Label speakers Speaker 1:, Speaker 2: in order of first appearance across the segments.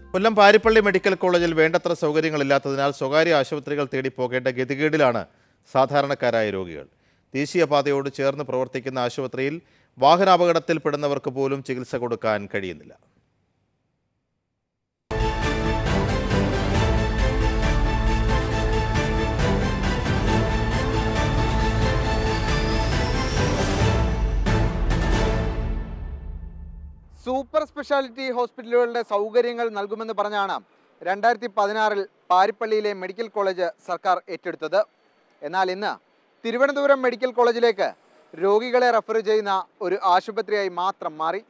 Speaker 1: കൊല്ലം Parippally medical കോളേജിൽ വേണ്ടത്ര സൗകര്യങ്ങളില്ലാത്തതിനാൽ സ്വകാര്യ ആശുപത്രികൾ തേടി പോകേണ്ട ഗതികേടിലാണ് സാധാരണക്കാരായ രോഗികൾ ദേശീയപാതയോട് ചേർന്ന് പ്രവർത്തിക്കുന്ന ആശുപത്രിയിൽ വാഹനാപകടത്തിൽപ്പെടുന്നവർക്ക് പോലും ചികിത്സ കൊടുക്കാൻ കഴിയുന്നില്ല
Speaker 2: സൂപ്പർ സ്പെഷ്യാലിറ്റി ഹോസ്പിറ്റലുകളുടെ സൗകര്യങ്ങൾ നൽകുമെന്ന് പറഞ്ഞാണ് രണ്ടായിരത്തി പതിനാറിൽ പാരിപ്പള്ളിയിലെ മെഡിക്കൽ കോളേജ് സർക്കാർ ഏറ്റെടുത്തത് എന്നാൽ ഇന്ന് തിരുവനന്തപുരം മെഡിക്കൽ കോളേജിലേക്ക് രോഗികളെ റെഫർ ചെയ്യുന്ന ഒരു ആശുപത്രിയായി മാത്രം മാറി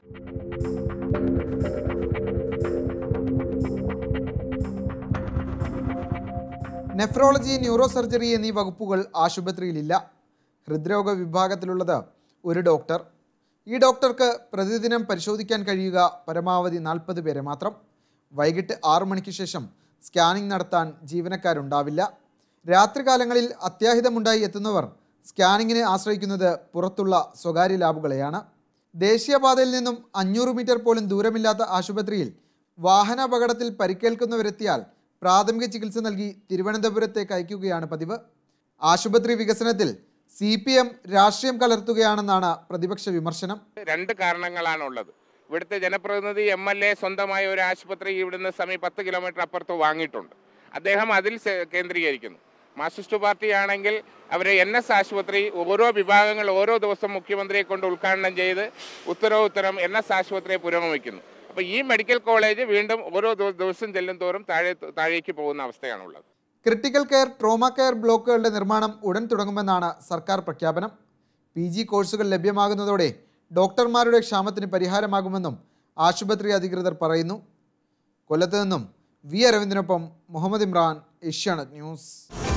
Speaker 2: നെഫ്രോളജി ന്യൂറോ സർജറി എന്നീ വകുപ്പുകൾ ആശുപത്രിയിലില്ല ഹൃദ്രോഗ വിഭാഗത്തിലുള്ളത് ഒരു ഡോക്ടർ ഈ ഡോക്ടർക്ക് പ്രതിദിനം പരിശോധിക്കാൻ കഴിയുക പരമാവധി നാൽപ്പത് പേരെ മാത്രം വൈകിട്ട് ആറു മണിക്ക് ശേഷം സ്കാനിംഗ് നടത്താൻ ജീവനക്കാരുണ്ടാവില്ല രാത്രികാലങ്ങളിൽ അത്യാഹിതമുണ്ടായി എത്തുന്നവർ സ്കാനിങ്ങിനെ ആശ്രയിക്കുന്നത് പുറത്തുള്ള സ്വകാര്യ ലാബുകളെയാണ് ദേശീയപാതയിൽ നിന്നും അഞ്ഞൂറ് മീറ്റർ പോലും ദൂരമില്ലാത്ത ആശുപത്രിയിൽ വാഹനാപകടത്തിൽ പരിക്കേൽക്കുന്നവരെത്തിയാൽ പ്രാഥമിക ചികിത്സ നൽകി തിരുവനന്തപുരത്തേക്ക് അയക്കുകയാണ് പതിവ് ആശുപത്രി വികസനത്തിൽ സി പി എം രാഷ്ട്രീയം കലർത്തുകയാണെന്നാണ് പ്രതിപക്ഷ വിമർശനം
Speaker 3: രണ്ട് കാരണങ്ങളാണുള്ളത് ഇവിടുത്തെ ജനപ്രതിനിധി എം എൽ എ സ്വന്തമായ ഒരു ആശുപത്രി ഇവിടുന്ന് സമീപം പത്ത് കിലോമീറ്റർ അപ്പുറത്ത് വാങ്ങിയിട്ടുണ്ട് അദ്ദേഹം അതിൽ സെ- കേന്ദ്രീകരിക്കുന്നു മാർക്സിസ്റ്റ് പാർട്ടി ആണെങ്കിൽ അവർ എൻ എസ് ആശുപത്രി ഓരോ വിഭാഗങ്ങൾ ഓരോ ദിവസം മുഖ്യമന്ത്രിയെ കൊണ്ട് ഉദ്ഘാടനം ചെയ്ത് ഉത്തരോത്തരം എൻ എസ് ആശുപത്രിയെ പുരോഗമിക്കുന്നു അപ്പോൾ ഈ മെഡിക്കൽ കോളേജ് വീണ്ടും ഓരോ ദിവ- ദിവസം ചെല്ലും തോറും താഴെ താഴേക്ക് പോകുന്ന അവസ്ഥയാണുള്ളത്
Speaker 2: ക്രിട്ടിക്കൽ കെയർ ട്രോമ കെയർ ബ്ലോക്കുകളുടെ നിർമ്മാണം ഉടൻ തുടങ്ങുമെന്നാണ് സർക്കാർ പ്രഖ്യാപനം പി ജി കോഴ്സുകൾ ലഭ്യമാകുന്നതോടെ ഡോക്ടർമാരുടെ ക്ഷാമത്തിന് പരിഹാരമാകുമെന്നും ആശുപത്രി അധികൃതർ പറയുന്നു കൊല്ലത്ത് നിന്നും വി അരവിന്ദിനൊപ്പം മുഹമ്മദ് ഇമ്രാൻ ഏഷ്യാനെറ്റ് ന്യൂസ്